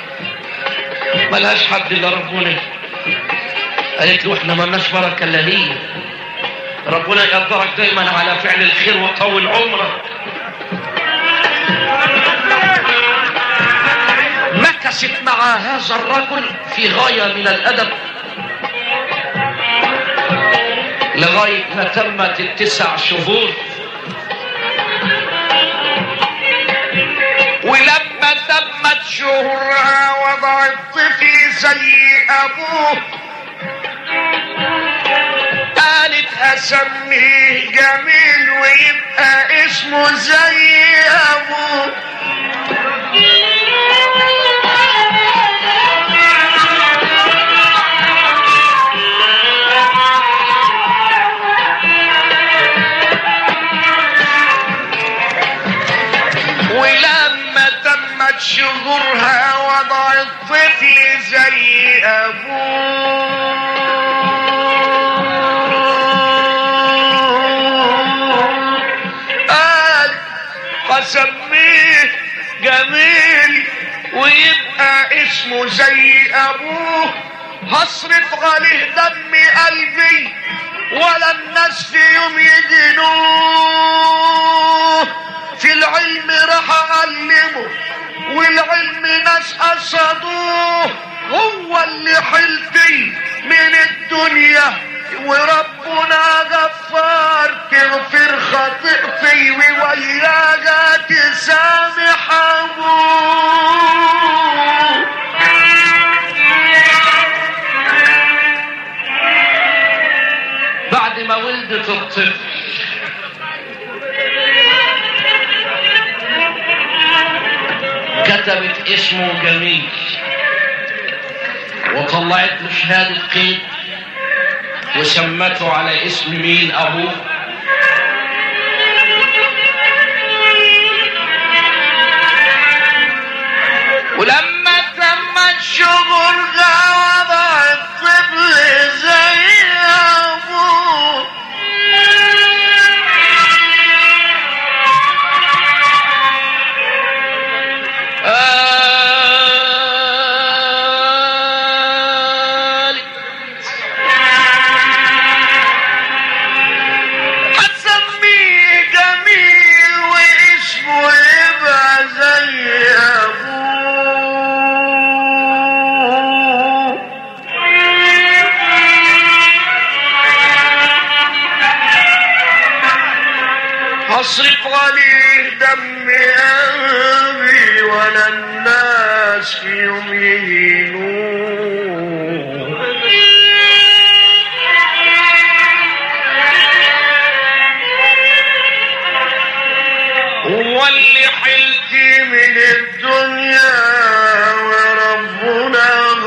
ملهاش حد الا ربنا قالت له احنا مالناش بركه الا هي ربنا يقدرك دايما على فعل الخير وطول عمرك مكست مع هذا الرجل في غاية من الأدب لغايه ما تمت التسع شهور ولما تمت شهورها وضعت طفل زي أبوه قالت أسميه جميل ويبقى اسمه زي أبوه ولما شهورها وضع الطفل زي ابوه قال هسميه جميل ويبقى اسمه زي ابوه هصرف عليه دم قلبي ولا الناس في يوم يدينوه في العلم راح اعلمه والعلم ناس قصدوه هو اللي حلتي من الدنيا وربنا غفار تغفر خطيئتي ووياها تسامح ابوه بعد ما ولدت الطفل كتبت اسمه جميل وطلعت له شهادة قيد وسمته على اسم مين أبوه ولما تمت شغلها وضع الطفل زي ابوه آلي هتسميه جميل واسمه يبقى زي ابوه هصرف عليه دم قلبي ولا الناس في يوم يهينوه هو اللي حلتي من الدنيا وربنا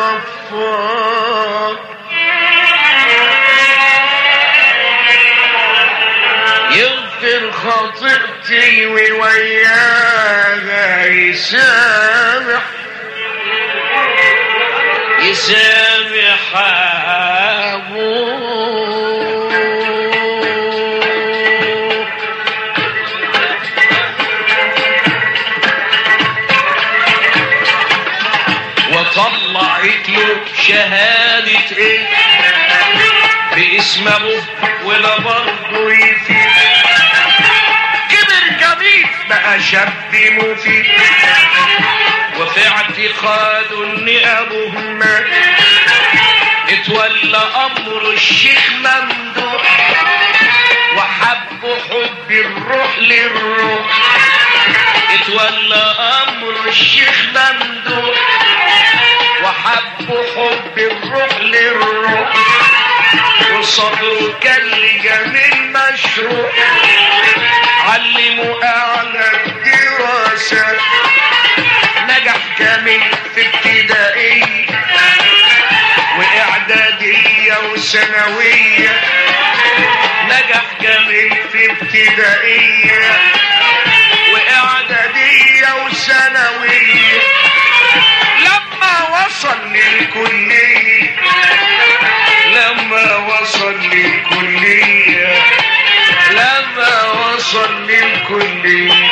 غفار يغفر خطيئتي ووياها يسامح يسامح أبوه وطلعت له شهادة ايه باسم ابوه ولا برضه يفيد كبر جميل بقى شاب مفيد وفي اعتقاد ان ابوه مات اتولى امر الشيخ ممدوح وحب حب الروح للروح اتولى امر الشيخ ممدوح وحب حب الروح للروح وصدره كان لجميل مشروع علموا اعلى الدراسات نجح جميل في ابتدائية واعدادية وثانوية نجح جميل في ابتدائية واعدادية وثانوية لما وصل للكلية لما وصل للكلية لما وصل للكلية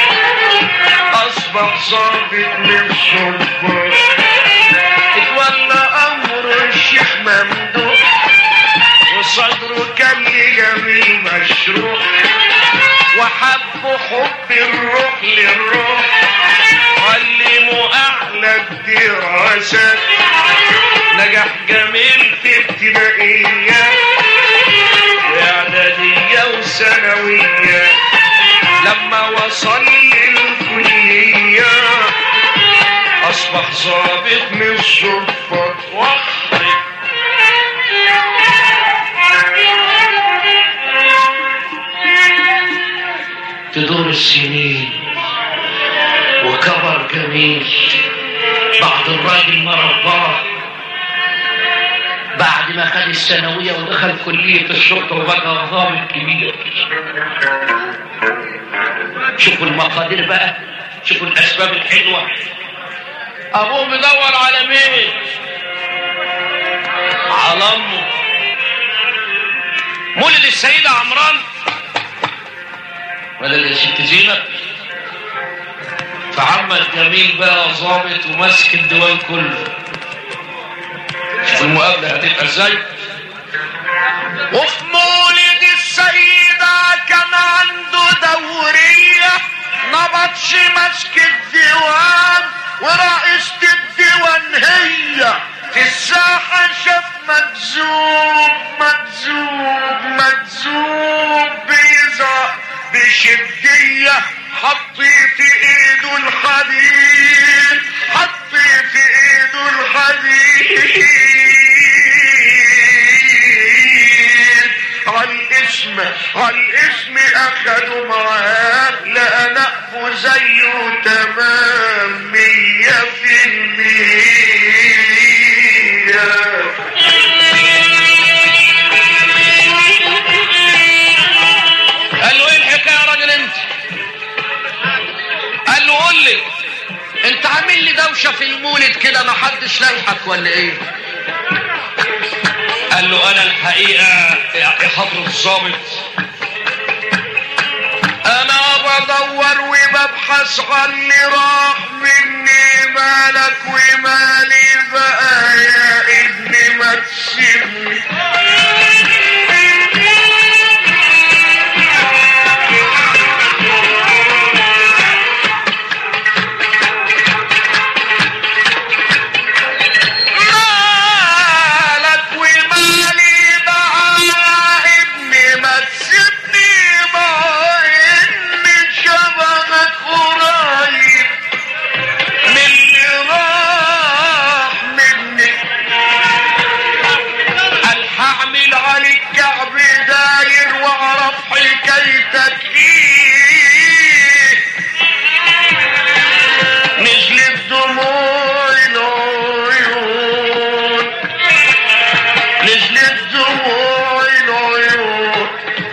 أصبح ضابط من الشرطة اتولى أمر الشيخ ممدوح وصدره كان لجميل مشروع وحب حب الروح للروح علموا أعلى الدراسات نجح جميل في ابتدائية وإعدادية وثانوية لما وصل للكلية أصبح ضابط من الشرطة واخرج تدور السنين وكبر جميل بعد الراجل ما رباه بعد ما خد الثانوية ودخل كلية الشرطة وبقى ضابط كبير شوفوا المقادير بقى شوفوا الاسباب الحلوه ابوه مدور على مين على امه مولد السيده عمران بدل يا ست زينب فعمل جميل بقى ظابط وماسك الديوان كله شوف المقابله هتبقى ازاي وفي مولد السيدة كان عنده دورية نبطش ماسك الديوان ورئيسة الديوان هي في الساحة شاف مجذوب مجذوب مجذوب بيزق بشدية حطي في ايده الحديد حطي في ايده الحديد عالاسم عالاسم اخدوا معاه لا نقفوا زيه تمام مية في المية قال له ايه الحكايه يا راجل انت قال له قول لي انت عامل لي دوشه في المولد كده ما حدش لايحك ولا ايه قال له انا الحقيقه يا حضره الظابط انا بدور وببحث عن اللي راح مني مالك ومالي بقى يا ابني ما تسيبني مالك ومالي بقى يا ابني ما تسيبني بقى اني شبهك قريب من اللي راح مني قال هعمل عليك كعب داير واعرف حكايتك ايه نزلت دموع العيون نزلت دموع العيون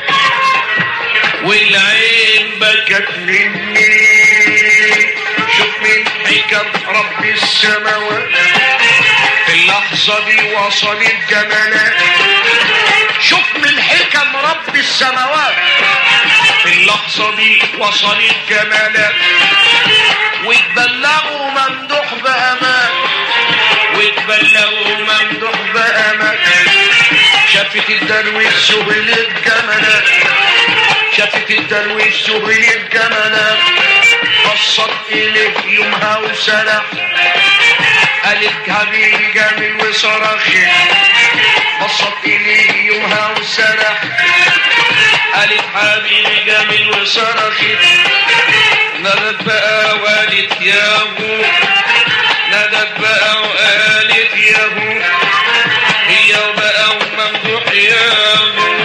والعين بكت مني شوف من حكم رب السماوات في اللحظة دي وصلت جمالات شوف من حكم رب السماوات في اللحظة دي وصلت جمالات واتبلغوا ممدوح بأمان واتبلغوا ممدوح بأمان شافت الدرويش سهل الجمالات شافت الدرويش سهل الجمالات بصت إليه يومها وسرح قالت حبيبي جميل وصرخت بصت إليه يومها وسرح قالت حبيبي جميل وصرخت نادت بقى وقالت يا ابو نادت بقى وقالت يا ابو هي بقى وممدوح يا ابو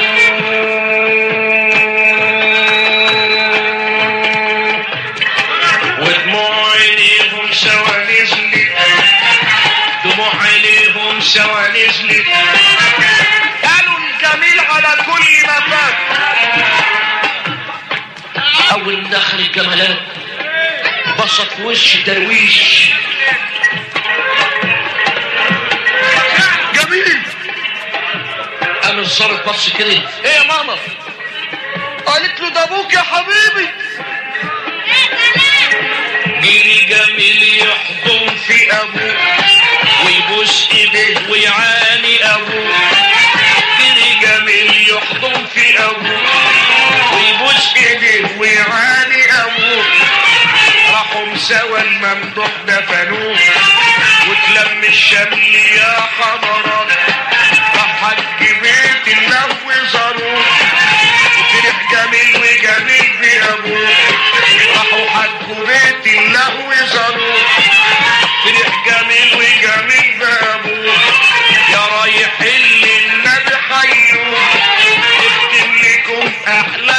ودموع عينيهم سوا نزلت دموع عينيهم سوا نزلت قالوا الجميل على كل ما فات اول دخل الجمالات بصت في وش درويش جميل قام الظابط بص كده ايه يا ماما قالت له ده ابوك يا حبيبي جري جميل يحضن في ابوك ويبوس ايديه ويعاني ابوه جري جميل يحضن في ابوك ويبوس ايديه ويعاني ابوك راحوا سوا الممدوح دفنوه وتلم الشمل يا حضرات راح حج بيت الله وزاروه وفرح جميل وجميل بابوه راحوا حجوا بيت الله وزاروه فرح جميل وجميل بابوه يا رايح اللي النبي حيوه اختم لكم احلى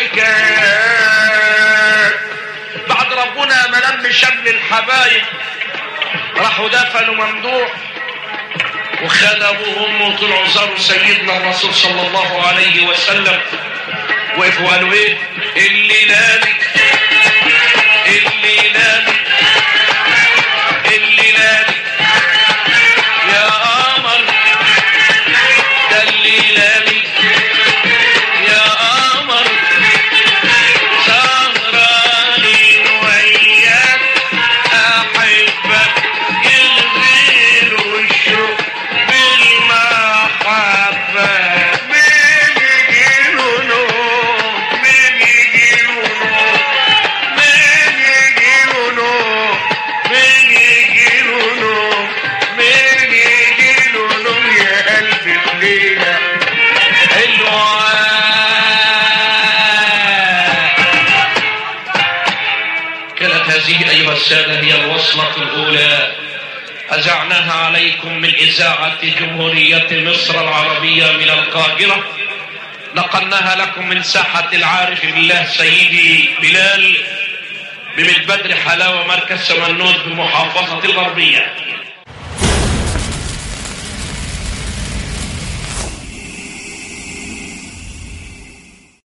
الحكايات بعد ربنا ما لم شمل الحبايب راحوا دفنوا ممدوح وخد ابوه وامه وطلعوا زاروا سيدنا الرسول صلى الله عليه وسلم وقفوا قالوا ايه اللي نادي اللي نادي والسادة هي الوصلة الأولى أزعناها عليكم من إذاعة جمهورية مصر العربية من القاهرة نقلناها لكم من ساحة العارف بالله سيدي بلال بمن بدر حلاوة مركز سمنود بمحافظة الغربية